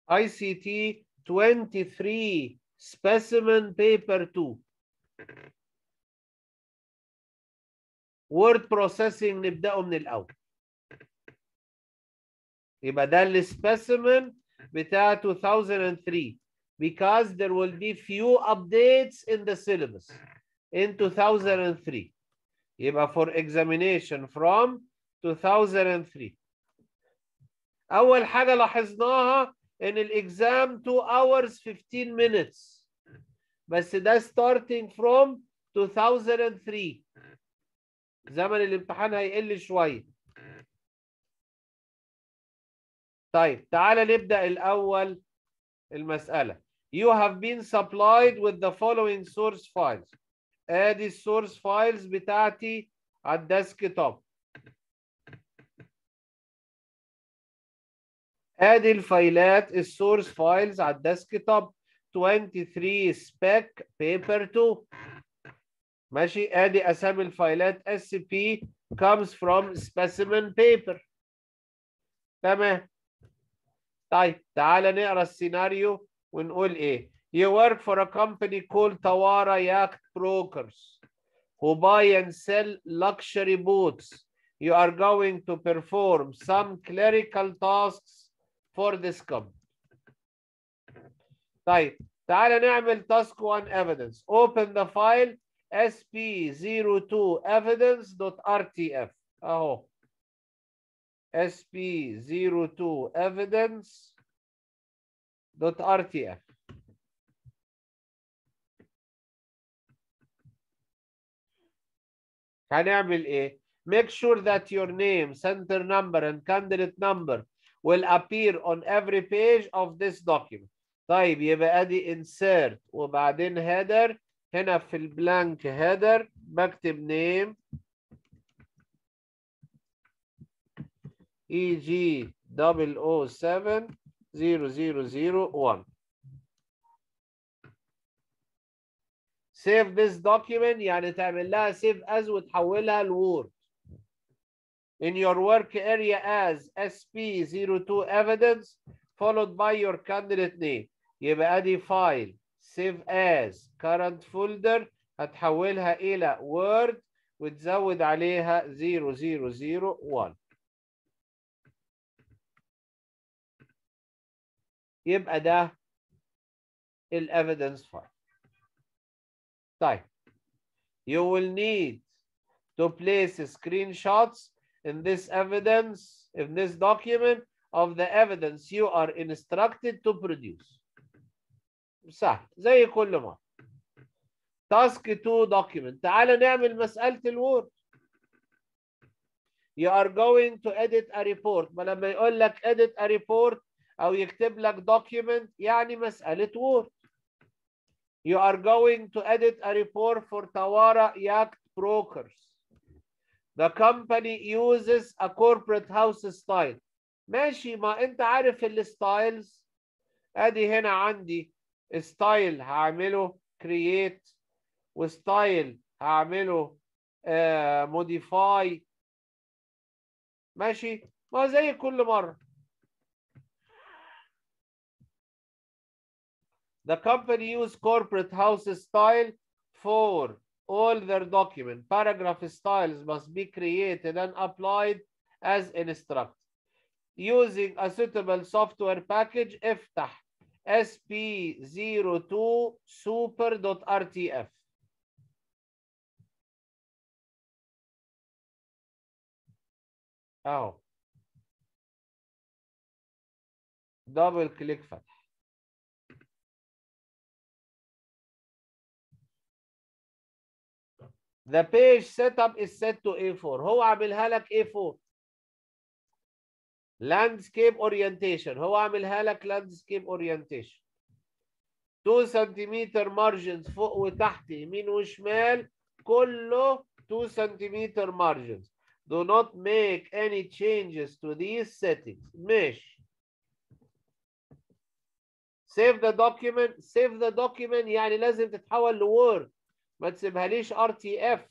ICT 23 specimen paper 2 word processing نبدأه من الأول يبقى ده السبيسيمن بتاع 2003 because there will be few updates in the syllabus in 2003 يبقى for examination from 2003 أول حاجة لاحظناها إن الإكزام 2 hours 15 minutes بس ده starting from 2003 زمن الامتحان هيقل شوية طيب تعالى نبدأ الأول المسألة You have been supplied with the following source files ادي السورس فايلز بتاعتي على الديسك توب ادي الفايلات السورس فايلز على الديسك توب 23 سبيك بيبر 2 ماشي ادي اسامي الفايلات اس بي comes from specimen paper تمام طيب تعالى نقرا السيناريو ونقول ايه You work for a company called Tawara Yacht Brokers who buy and sell luxury boats. You are going to perform some clerical tasks for this company. طيب تعالى نعمل task 1 evidence. Open the file sp02 evidence.rtf اهو sp02 evidence.rtf هنعمل ايه make sure that your name center number and candidate number will appear on every page of this document طيب يبقى ادي insert وبعدين header هنا في البلانك header بكتب name EG 007 0001 save this document يعني تعمل لها save as وتحولها لوورد in your work area as SP02 evidence followed by your candidate name يبقى ادي file save as current folder هتحولها الى word وتزود عليها 0001 يبقى ده evidence file طيب you will need to place screenshots in this evidence in this document of the evidence you are instructed to produce سهل زي كل مرة task 2 document تعال نعمل مسألة الوورد you are going to edit a report ما لما يقول لك edit a report أو يكتب لك document يعني مسألة وورد You are going to edit a report for Tawara Yacht Brokers. The company uses a corporate house style. ماشي ما انت عارف الستايلز ادي هنا عندي ستايل هعمله create وستايل هعمله uh, modify ماشي ما زي كل مرة The company use corporate house style for all their document. Paragraph styles must be created and applied as instructed. Using a suitable software package, افتح sp02 super.rtf. اهو دبل كليك فتح The page setup is set to A4 هو عاملها لك A4 landscape orientation هو عاملها لك landscape orientation 2 سنتيمتر margins فوق وتحت يمين وشمال كله 2 سنتيمتر margins do not make any changes to these settings ماشي save the document save the document يعني لازم تتحول لوورد ما تسيبهاليش RTF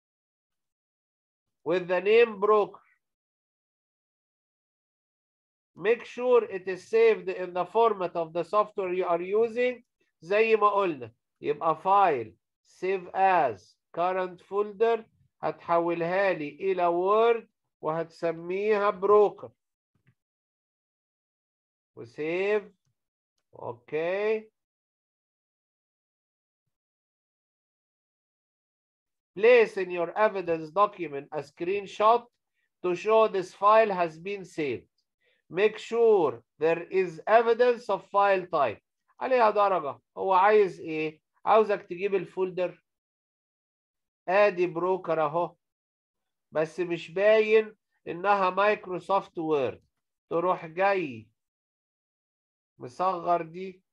with the name broker make sure it is saved in the format of the software you are using زي ما قلنا يبقى file save as current folder هتحولها لي إلى وورد وهتسميها بروكر وسيف اوكي Place in your evidence document a screenshot to show this file has been saved. Make sure there is evidence of file type. عليها درجة. هو عايز ايه؟ عاوزك تجيب الفولدر. ادي بروكر اهو. بس مش باين انها مايكروسوفت وورد. تروح جاي مصغر دي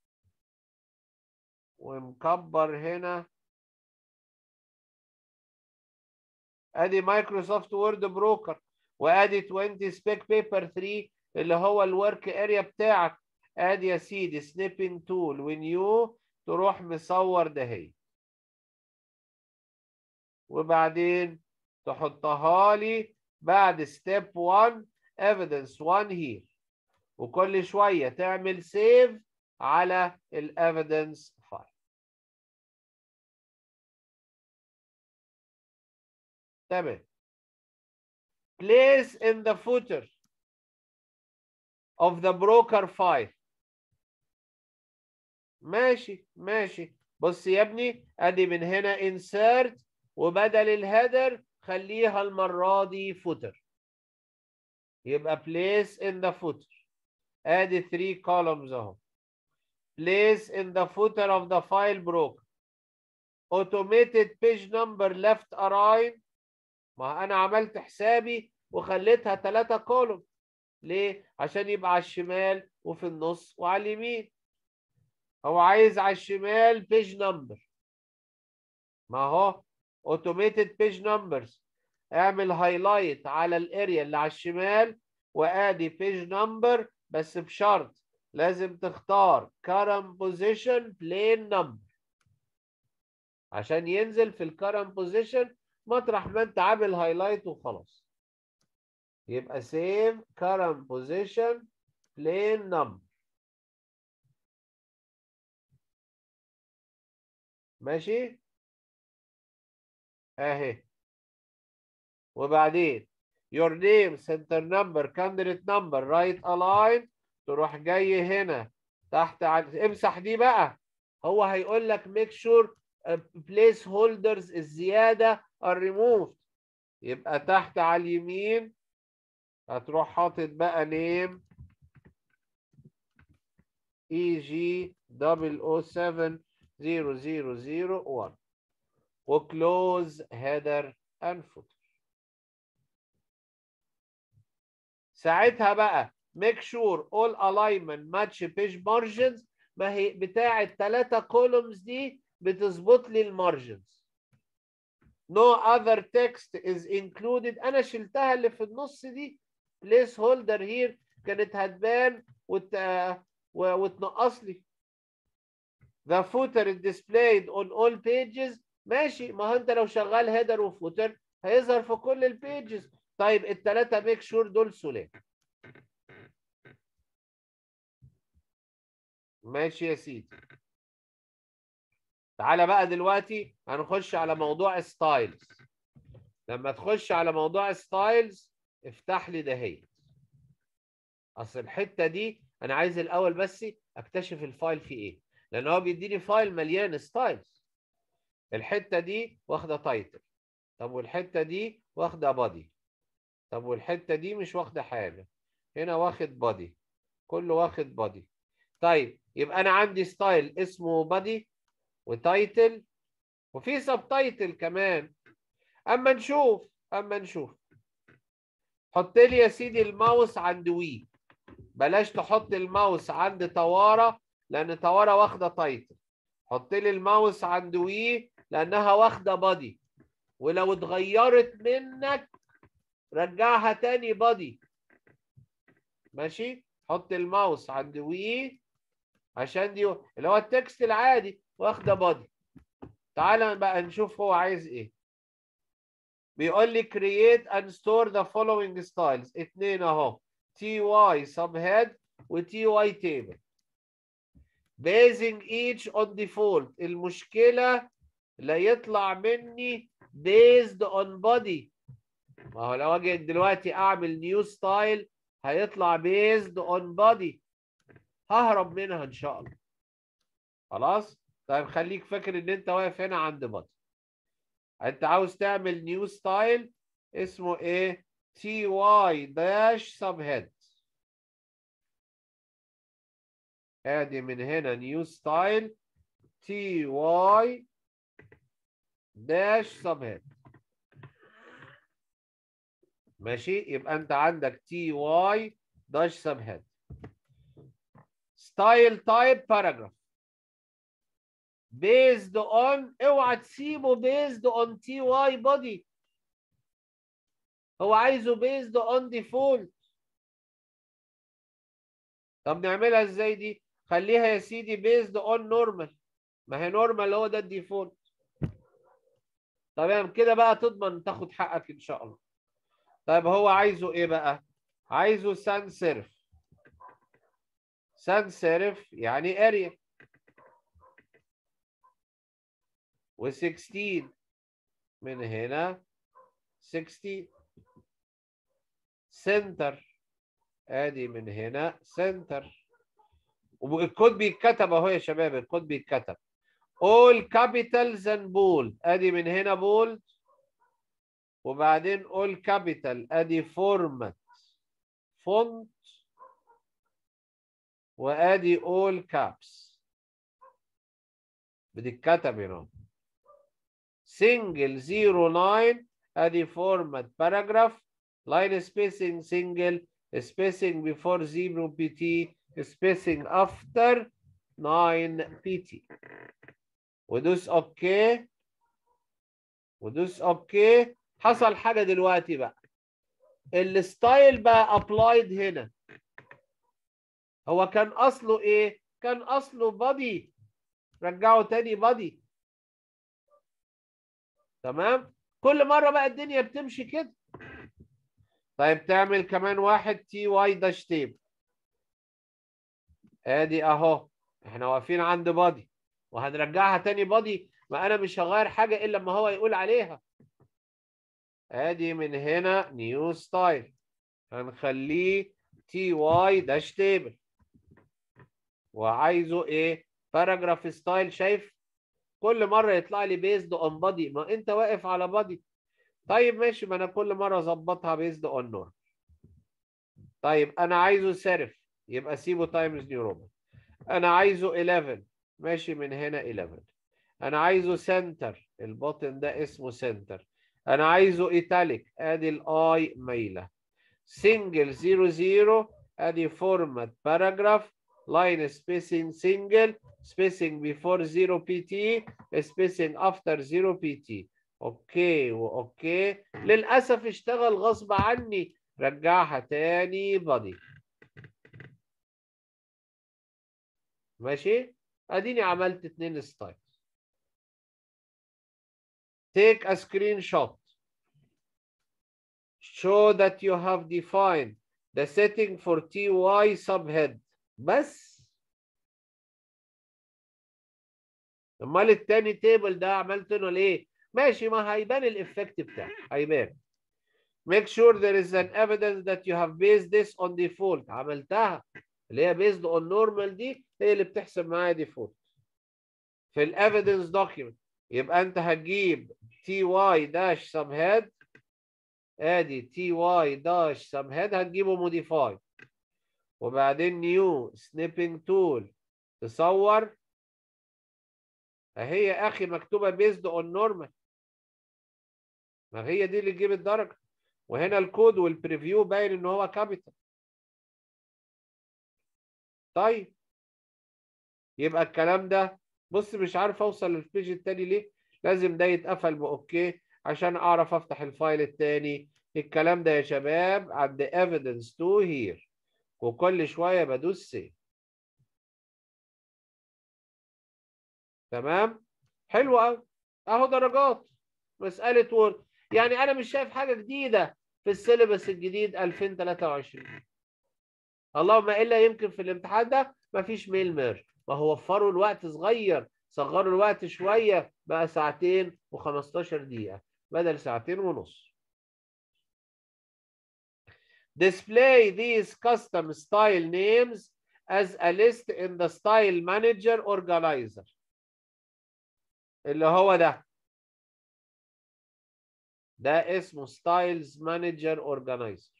ومكبر هنا ادي مايكروسوفت وورد بروكر وادي 20 سبيك بيبر 3 اللي هو الورك اريا بتاعك ادي يا سيدي سنيبنج تول ونيو تروح مصور ده هي وبعدين تحطها لي بعد ستيب 1 evidence 1 here وكل شويه تعمل سيف على الايفيدنس فايل تمام place in the footer of the broker file ماشي ماشي بص يا ابني ادي من هنا insert وبدل الهيدر خليها المره دي footer يبقى place in the footer ادي 3 columns اهو place in the footer of the file broker automated page number left align ما انا عملت حسابي وخليتها 3 كولوم ليه عشان يبقى على الشمال وفي النص وعلى اليمين هو عايز على الشمال page number ما هو automated page numbers اعمل هايلايت على الاريا اللي على الشمال وادي page number بس بشرط لازم تختار current position plain number عشان ينزل في الكرنت بوزيشن مطرح ما انت عامل هايلايت وخلاص يبقى save current position plain number ماشي اهي وبعدين your name center number candidate number right align تروح جاي هنا تحت على امسح دي بقى هو هيقول لك make sure place holders الزياده are removed يبقى تحت على اليمين هتروح حاطط بقى name EG 007 0001 وكلوز header and footer ساعتها بقى make sure all alignment match page margins ما هي بتاع الثلاثة columns دي بتظبط لي المارجنز no other text is included انا شلتها اللي في النص دي place holder here كانت هتبان وت... وتنقص لي the footer is displayed on all pages ماشي ما هو انت لو شغال هيدر وفوتر هيظهر في كل البيجز طيب الثلاثه ميك شور دول سلام ماشي يا سيدي تعالى بقى دلوقتي هنخش على موضوع ستايلز لما تخش على موضوع ستايلز افتح لي دهيت اصل الحته دي انا عايز الاول بس اكتشف الفايل فيه ايه لان هو بيديني فايل مليان ستايلز الحته دي واخده تايتل طب والحته دي واخده بادي طب والحته دي مش واخده حاجه هنا واخد بادي كله واخد بادي طيب يبقى انا عندي ستايل اسمه بادي وتايتل وفي سب تايتل كمان اما نشوف اما نشوف حط لي يا سيدي الماوس عند وي بلاش تحط الماوس عند توارة لان توارة واخده تايتل حط لي الماوس عند وي لانها واخده بادي ولو اتغيرت منك رجعها تاني بادي ماشي حط الماوس عند وي عشان دي اللي هو التكست العادي واخده بادي تعالى بقى نشوف هو عايز ايه بيقول لي create and store the following styles اتنين اهو تي واي سب هيد وتي واي تيبل basing each on default المشكلة لا يطلع مني based on body ما هو لو اجي دلوقتي اعمل نيو ستايل هيطلع based on body ههرب منها ان شاء الله خلاص طيب خليك فاكر ان انت واقف هنا عند body انت عاوز تعمل نيو ستايل اسمه ايه تي واي داش سب هيد ادي من هنا نيو ستايل تي واي داش سب هيد ماشي يبقى انت عندك تي واي داش سب هيد ستايل تايب باراجراف based on اوعى تسيبه based on تي واي body هو عايزه based on default طب نعملها ازاي دي خليها يا سيدي based on normal ما هي normal هو ده الديفولت تمام كده بقى تضمن تاخد حقك ان شاء الله طيب هو عايزه ايه بقى عايزه سان سيرف سان سيرف يعني اريا و16 من هنا 16 سنتر ادي من هنا سنتر والكود بيتكتب اهو يا شباب الكود بيتكتب all capitals and bold ادي من هنا bold وبعدين all capital ادي format font وادي all caps بتتكتب هنا single zero line ادي format paragraph line spacing single spacing before zero pt spacing after 9 pt ودوس اوكي ودوس اوكي حصل حاجه دلوقتي بقى الستايل بقى ابلايد هنا هو كان اصله ايه كان اصله بادي رجعه تاني بادي تمام كل مره بقى الدنيا بتمشي كده طيب تعمل كمان واحد تي واي داش تيب ادي اهو احنا واقفين عند بادي وهنرجعها تاني بادي ما انا مش هغير حاجه الا لما هو يقول عليها ادي من هنا نيو ستايل هنخليه تي واي داش تيبل وعايزه ايه باراجراف ستايل شايف كل مره يطلع لي بيزد اون بادي ما انت واقف على بادي طيب ماشي ما انا كل مره اظبطها بيزد اون نور طيب انا عايزه سيرف يبقى سيبه تايمز نيو رومان انا عايزه 11 ماشي من هنا 11 انا عايزه سنتر البوتن ده اسمه سنتر انا عايزه ايتاليك ادي الاي مايله سنجل 00 ادي فورمات باراجراف لاين سبيسنج سنجل سبيسنج بيفور 0 بي تي سبيسنج افتر 0 بي تي اوكي واوكي للاسف اشتغل غصب عني رجعها تاني بادي ماشي اديني عملت اتنين ستايل take a screenshot show that you have defined the setting for ty subhead بس امال التاني تيبل ده عملت له ليه ماشي ما هيبان الافكت بتاعه هيبان make sure there is an evidence that you have based this on default عملتها اللي هي based on normal دي هي اللي بتحسب معايا default في الايفيدنس دوكيومنت يبقى انت هتجيب تي واي داش سب هيد ادي تي واي داش سب هيد هتجيبه موديفاي وبعدين نيو سنيبنج تول تصور اهي يا اخي مكتوبه بيزد اون نورمال ما هي دي اللي تجيب الدرجه وهنا الكود والبريفيو باين ان هو كابيتال طيب يبقى الكلام ده بص مش عارف اوصل للبيج التاني ليه لازم ده يتقفل باوكي عشان اعرف افتح الفايل التاني الكلام ده يا شباب عند evidence to here وكل شويه بدوس سيف تمام حلو قوي اهو درجات مساله وورد يعني انا مش شايف حاجه جديده في السيلبس الجديد 2023 اللهم الا يمكن في الامتحان ده مفيش ميل ميرج ما هو وفروا الوقت صغير صغروا الوقت شويه بقى ساعتين و15 دقيقه بدل ساعتين ونص display these custom style names as a list in the style manager organizer اللي هو ده ده اسمه styles manager organizer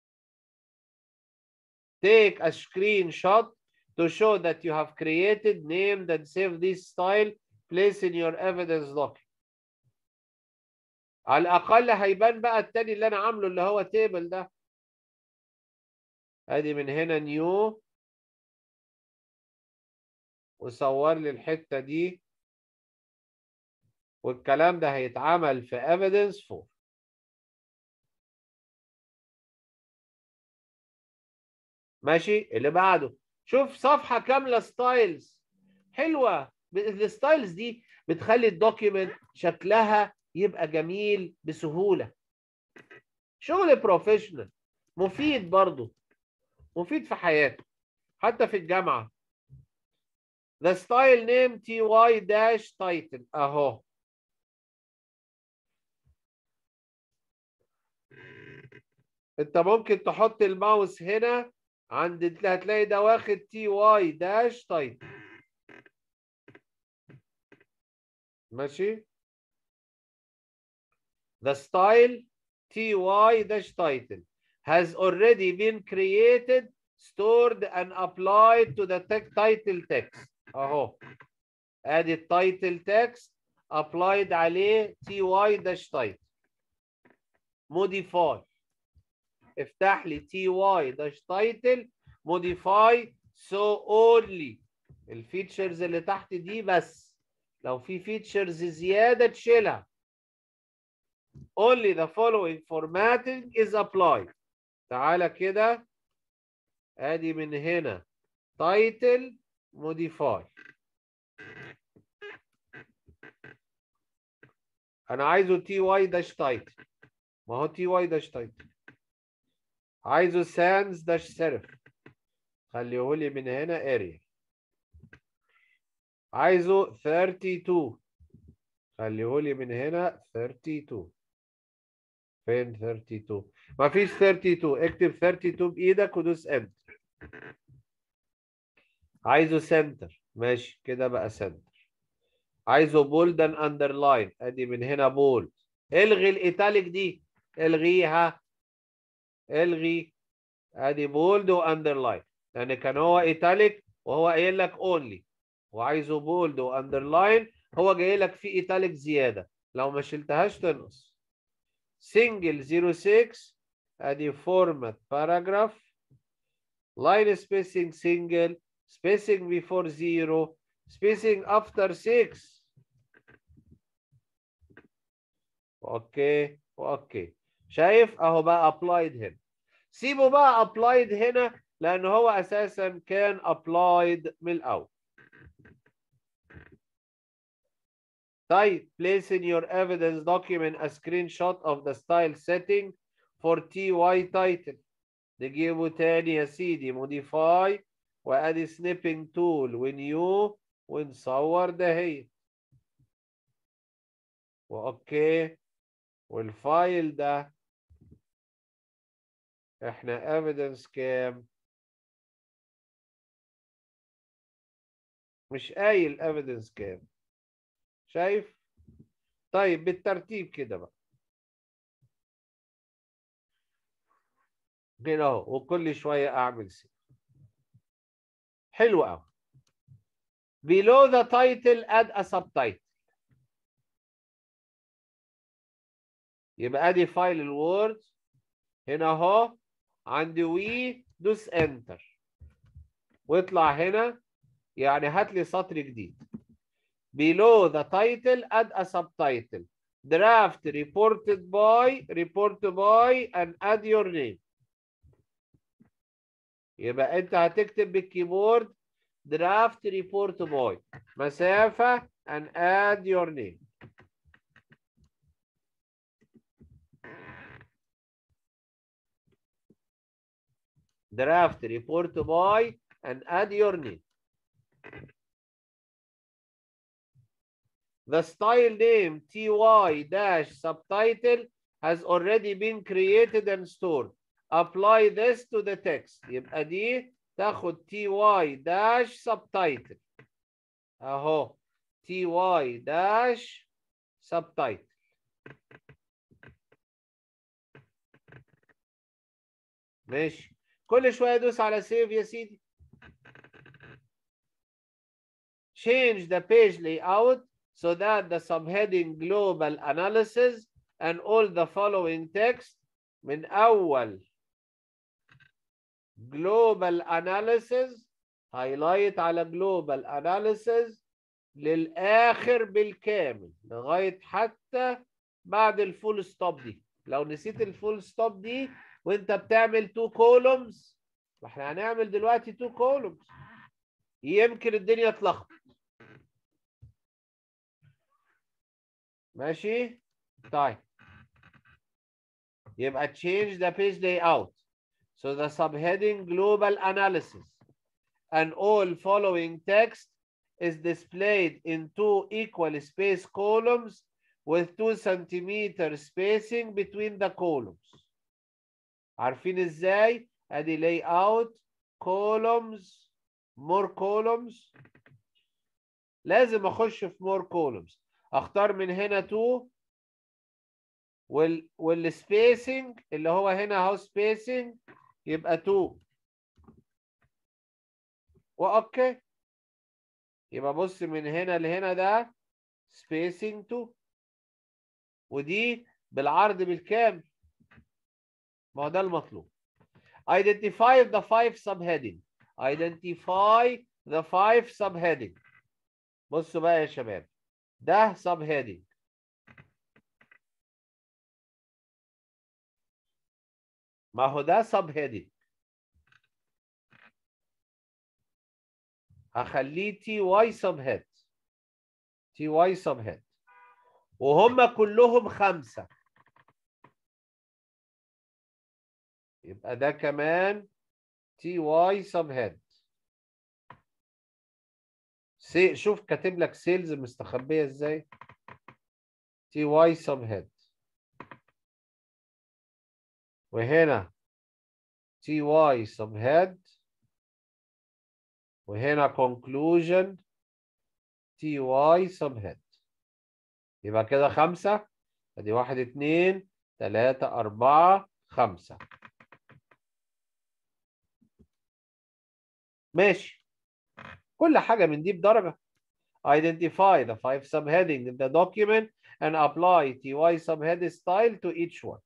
take a screenshot to show that you have created named and saved this style place in your evidence document على الاقل هيبان بقى التاني اللي انا عامله اللي هو تيبل ده ادي من هنا نيو وصور لي الحته دي والكلام ده هيتعمل في evidence 4 ماشي اللي بعده شوف صفحه كامله ستايلز حلوه الستايلز دي بتخلي الدوكيمنت شكلها يبقى جميل بسهوله شغل بروفيشنال مفيد برضه مفيد في حياته حتى في الجامعه The style name ty dash title اهو انت ممكن تحط الماوس هنا عند هتلاقي ده واخد تي واي داش تايتل ماشي The style ty dash title has already been created stored and applied to the title text اهو ادي التايتل تكست applied عليه تي واي داش تايتل modify افتح لي تي واي داش تايتل modify so only الفيتشرز اللي تحت دي بس لو في فيتشرز زياده تشيلها only the following formatting is applied تعالى كده ادي من هنا title modify انا عايزه تي واي داش تايتل ما هو تي واي داش تايتل عايزه سانز داش سيرف خليهولي من هنا اريا عايزه 32 خليهولي من هنا 32 فين 32 مفيش 32 اكتب 32 بايدك ودوس انتر عايزه سنتر ماشي كده بقى سنتر عايزه بولد ان اندرلاين ادي من هنا بولد الغي الايتاليك دي الغيها الغي ادي بولد واندرلاين لان يعني كان هو ايتاليك وهو قايل لك اونلي وعايزه بولد واندرلاين هو جاي لك فيه ايتاليك زياده لو ما شلتهاش تنقص سنجل 06 ادي فورمات باراجراف لاين سبيسنج سنجل spacing before zero spacing after 6 اوكي اوكي شايف اهو بقى applied هنا سيبه بقى applied هنا لان هو اساسا كان applied من الاول طيب place in your evidence document a screenshot of the style setting for ty title نجيبه تاني يا سيدي modify وادي سنيبنج تول ونيو ونصور ده هي واوكي والفايل ده احنا evidence كام مش قايل evidence كام شايف طيب بالترتيب كده بقى هنا اهو وكل شويه اعمل سي حلو قوي below the title add a subtitle يبقى ادي فايل الوورد هنا اهو عند وي دوس انتر واطلع هنا يعني هات لي سطر جديد below the title add a subtitle draft reported by report by and add your name يبقى انت هتكتب بالكيبورد draft report boy مسافة and add your name draft report by and add your name. The style name ty dash subtitle has already been created and stored. Apply this to the text. يبقى دي تاخد ty dash subtitle. اهو ty dash subtitle. ماشي كل شويه ادوس على سيف يا سيدي change the page layout so that the subheading global analysis and all the following text من اول global analysis highlight على global analysis للاخر بالكامل لغايه حتى بعد الفول ستوب دي لو نسيت الفول ستوب دي وانت بتعمل تو كولومز احنا هنعمل دلوقتي تو كولومز يمكن الدنيا تلخبط ماشي طيب يبقى change the page layout so the subheading global analysis and all following text is displayed in two equal space columns with two centimeter spacing between the columns عارفين ازاي ادي لاي اوت كولومز مور كولومز لازم اخش في مور كولومز اختار من هنا 2 وال والسبيسنج اللي هو هنا اهو سبيسنج يبقى 2 واوكي يبقى بص من هنا لهنا ده سبيسنج 2 ودي بالعرض بالكامل ما هو ده المطلوب identify the five subheading identify the five subheading بصوا بقى يا شباب ده subheading ما هو ده subheading هخليه تي واي subhead تي واي subhead وهم كلهم خمسه يبقى ده كمان تي واي سب هيد سي شوف كاتب لك سيلز مستخبيه ازاي تي واي سب هيد وهنا تي واي سب هيد وهنا conclusion تي واي سب هيد يبقى كده خمسة ادي واحد اتنين تلاتة أربعة خمسة ماشي كل حاجة من دي بدرجة identify the five subheading in the document and apply TY subhead style to each one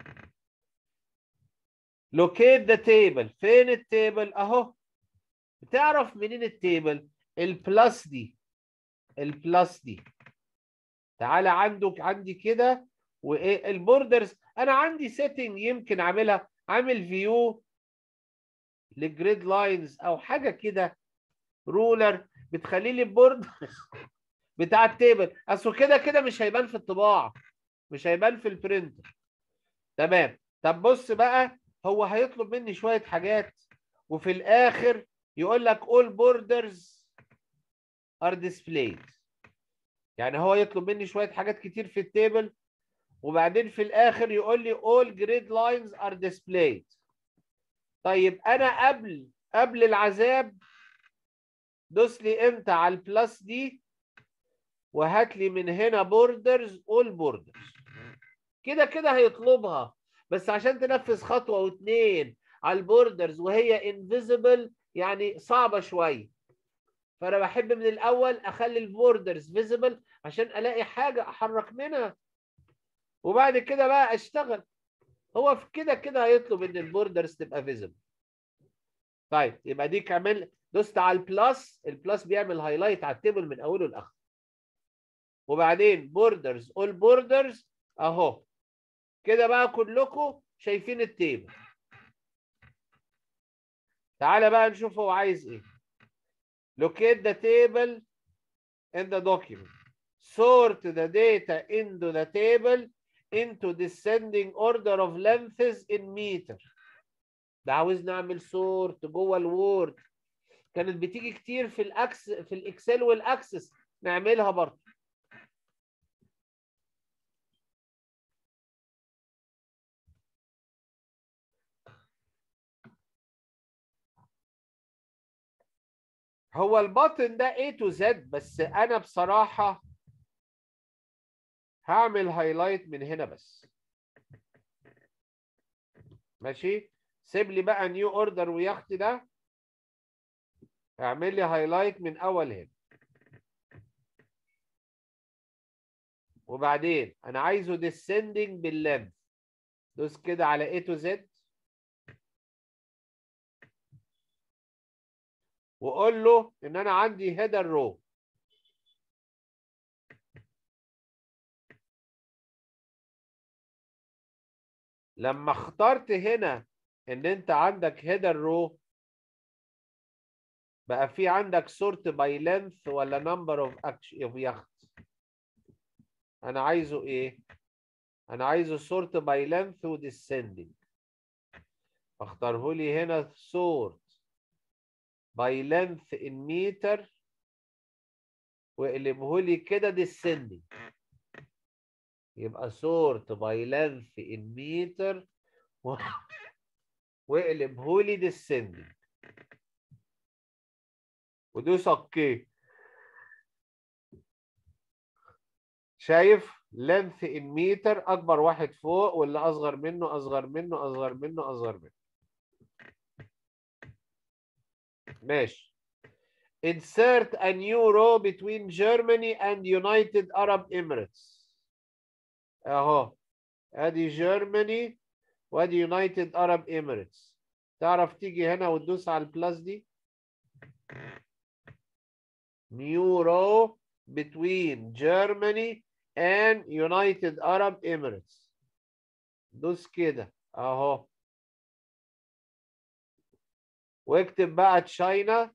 locate the table فين التيبل اهو بتعرف منين التيبل البلس دي البلس دي تعالى عندك عندي كده وايه البوردرز انا عندي سيتنج يمكن اعملها عامل فيو للجريد لاينز او حاجه كده رولر بتخلي لي البورد بتاع التيبل اصل كده كده مش هيبان في الطباعه مش هيبان في البرينتر تمام طب بص بقى هو هيطلب مني شويه حاجات وفي الاخر يقول لك all borders are displayed يعني هو يطلب مني شويه حاجات كتير في التيبل وبعدين في الاخر يقول لي all grid lines are displayed طيب انا قبل قبل العذاب دوس لي امتى على البلس دي وهات لي من هنا بوردرز اول بوردرز كده كده هيطلبها بس عشان تنفذ خطوه واثنين على البوردرز وهي انفيزبل يعني صعبه شويه فانا بحب من الاول اخلي البوردرز فيزبل عشان الاقي حاجه احرك منها وبعد كده بقى اشتغل هو في كده كده هيطلب ان البوردرز تبقى فيزبل طيب يبقى دي كمان دوست على البلس البلس بيعمل هايلايت على التيبل من اوله لاخره وبعدين بوردرز اول بوردرز اهو كده بقى كلكم شايفين التيبل تعالى بقى نشوف هو عايز ايه locate the table in the document sort the data into the table into descending order of lengths in meter ده عاوز نعمل سورت جوه الوورد كانت بتيجي كتير في الاكس في الاكسل والاكسس نعملها برضه هو البطن ده A to Z بس انا بصراحة هعمل هايلايت من هنا بس ماشي سيب لي بقى نيو اوردر وياخت ده اعمل لي هايلايت من اول هنا وبعدين انا عايزه descending باللينث دوس كده على A to Z وقول له ان انا عندي هيدر رو لما اخترت هنا ان انت عندك هيدر رو بقى في عندك سورت باي لينث ولا نمبر اوف اوف يخت انا عايزه ايه انا عايزه سورت باي لينث وديسندنج اختاره لي هنا سورت باي لينث ان متر واقلبه لي كده descending يبقى سورت باي لينث ان متر واقلبه لي descending ودوس اوكي شايف لينث ان متر اكبر واحد فوق واللي اصغر منه اصغر منه اصغر منه اصغر منه ماشي insert a new row between Germany and United Arab Emirates اهو ادي جيرماني وادي يونايتد Arab Emirates تعرف تيجي هنا وتدوس على البلس دي new row between Germany and United Arab Emirates دوس كده اهو واكتب بقى تشاينا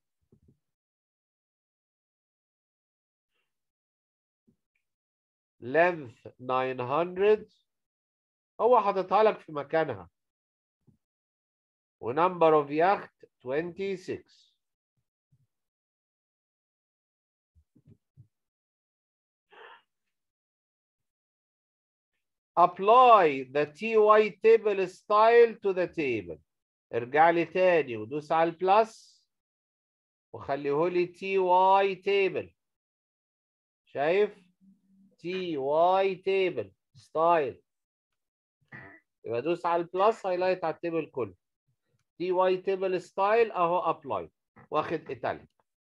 length 900 هو حاططها لك في مكانها ونمبر اوف يخت 26 apply the TY table style to the table ارجع لي تاني ودوس على البلس وخليه لي تي واي تيبل شايف تي واي تيبل ستايل يبقى دوس على البلس هايلايت على التيبل كله تي واي تيبل ستايل اهو ابلاي واخد ايتاليك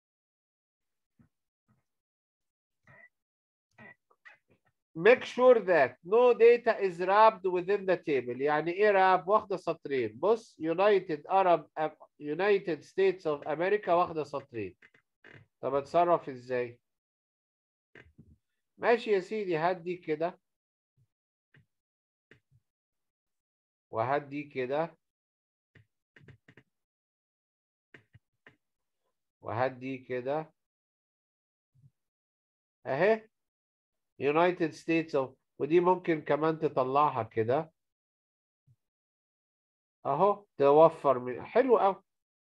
make sure that no data is wrapped within the table يعني ايه wrap واخده سطرين بص United Arab United States of America واخده سطرين طب اتصرف ازاي ماشي يا سيدي هدي كده وهدي كده وهدي كده اهي United States of ودي ممكن كمان تطلعها كده اهو توفر من حلو قوي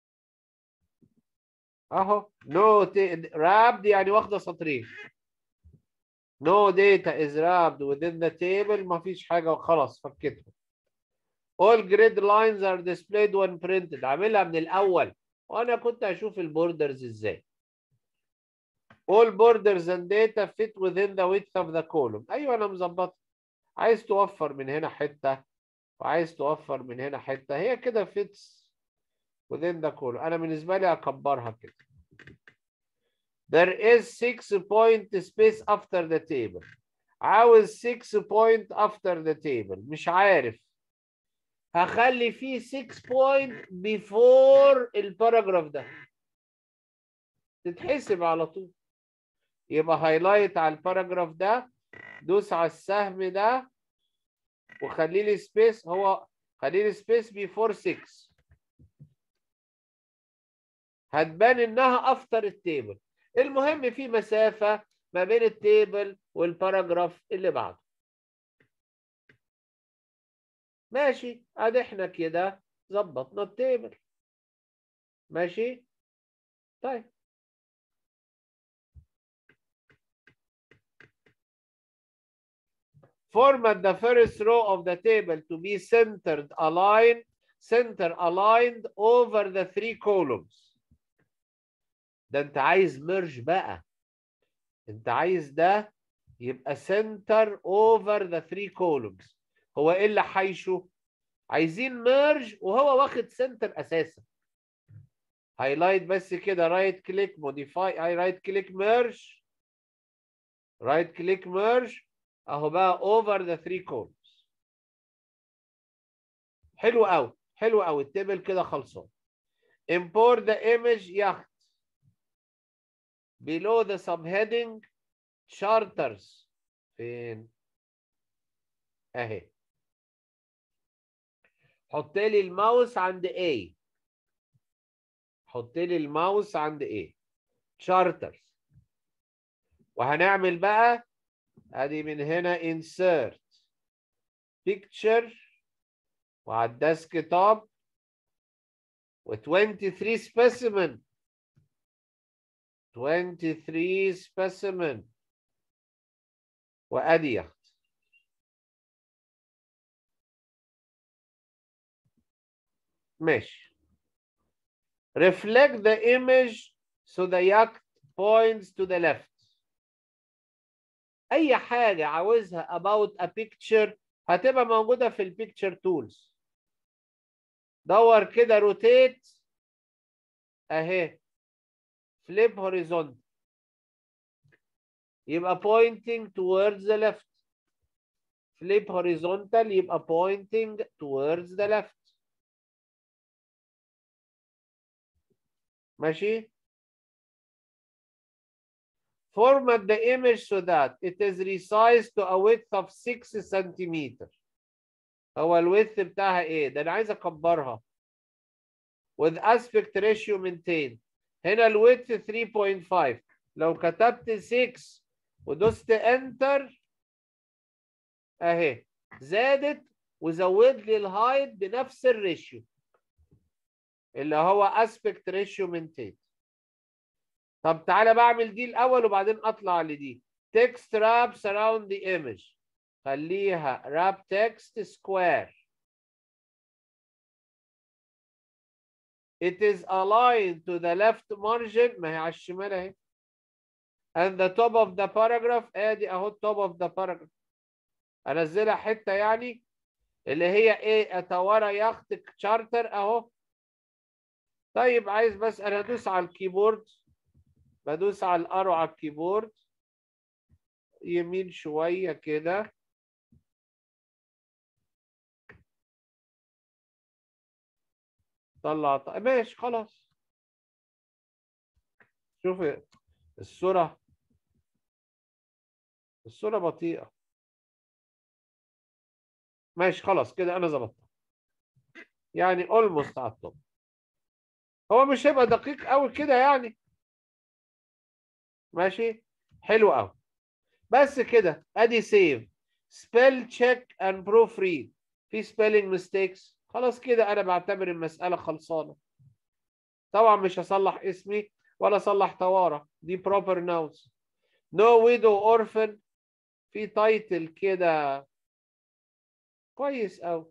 اهو نو no رابد يعني واخده سطرين no data is wrapped within the table ما فيش حاجه وخلاص فكتهم all grid lines are displayed when printed عاملها من الاول وانا كنت اشوف البوردرز ازاي all borders and data fit within the width of the column ايوه انا مظبطها عايز توفر من هنا حته وعايز توفر من هنا حته هي كده fits within the column انا بالنسبه لي اكبرها كده there is six point space after the table عاوز six point after the table مش عارف هخلي فيه 6 point before الباراجراف ده تتحسب على طول يبقى هايلايت على الباراجراف ده دوس على السهم ده وخلي لي سبيس هو خلي لي سبيس بيفور 6 هتبان انها افتر التيبل المهم في مسافه ما بين التيبل والباراجراف اللي بعده ماشي ادي احنا كده ظبطنا التيبل ماشي طيب format the first row of the table to be centered aligned center aligned over the three columns ده انت عايز merge بقى انت عايز ده يبقى center over the three columns هو ايه اللي حايشه عايزين merge وهو واخد center اساسا هايلايت بس كده رايت كليك موديفاي اي رايت كليك merge رايت كليك merge اهو بقى over the three columns حلو قوي حلو قوي التيبل كده خلصان import the image yacht below the subheading charters فين اهي حط لي الماوس عند A حط لي الماوس عند A charters وهنعمل بقى ادي من هنا insert picture وعلى الديسك توب و 23 specimen 23 specimen وادي يخت ماشي reflect the image so the yacht points to the left اي حاجه عاوزها about a picture هتبقى موجوده في البيكتشر تولز دور كده روتيت اهي فليب هوريزونتال يبقى pointing towards the left flip horizontal يبقى pointing towards the left ماشي format the image so that it is resized to a width of 6 centimeter هو الويدث بتاعها ايه ده انا عايز اكبرها with aspect ratio maintained هنا الويدث 3.5 لو كتبت 6 ودوست انتر اهي زادت وزود لي الهايت بنفس الريشيو اللي هو aspect ratio maintained طب تعالى بعمل دي الاول وبعدين اطلع لدي text wraps around the image خليها wrap text square it is aligned to the left margin ما هي على الشمال اهي and the top of the paragraph ادي اهو top of the paragraph انزلها حته يعني اللي هي ايه اتوارى يخت تشارتر اهو طيب عايز بس انا ادوس على الكيبورد بدوس على الارو على الكيبورد يمين شويه كده طلع ط- ماشي خلاص شوف الصوره الصوره بطيئه ماشي خلاص كده انا ظبطتها يعني اولموست على الطب هو مش هيبقى دقيق قوي كده يعني ماشي حلو قوي بس كده ادي سيف سبيل تشيك اند بروف ريد في سبيلنج ميستيكس خلاص كده انا بعتبر المساله خلصانه طبعا مش هصلح اسمي ولا اصلح توارى دي بروبر ناونز نو ويدو اورفن في تايتل كده كويس قوي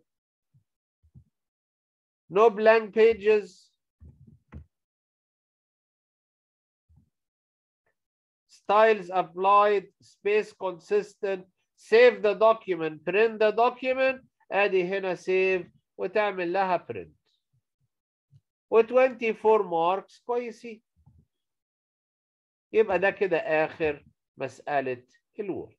no blank pages styles applied space consistent save the document print the document ادي هنا save وتعمل لها print و 24 marks كويسين يبقى ده كده اخر مسألة الوورد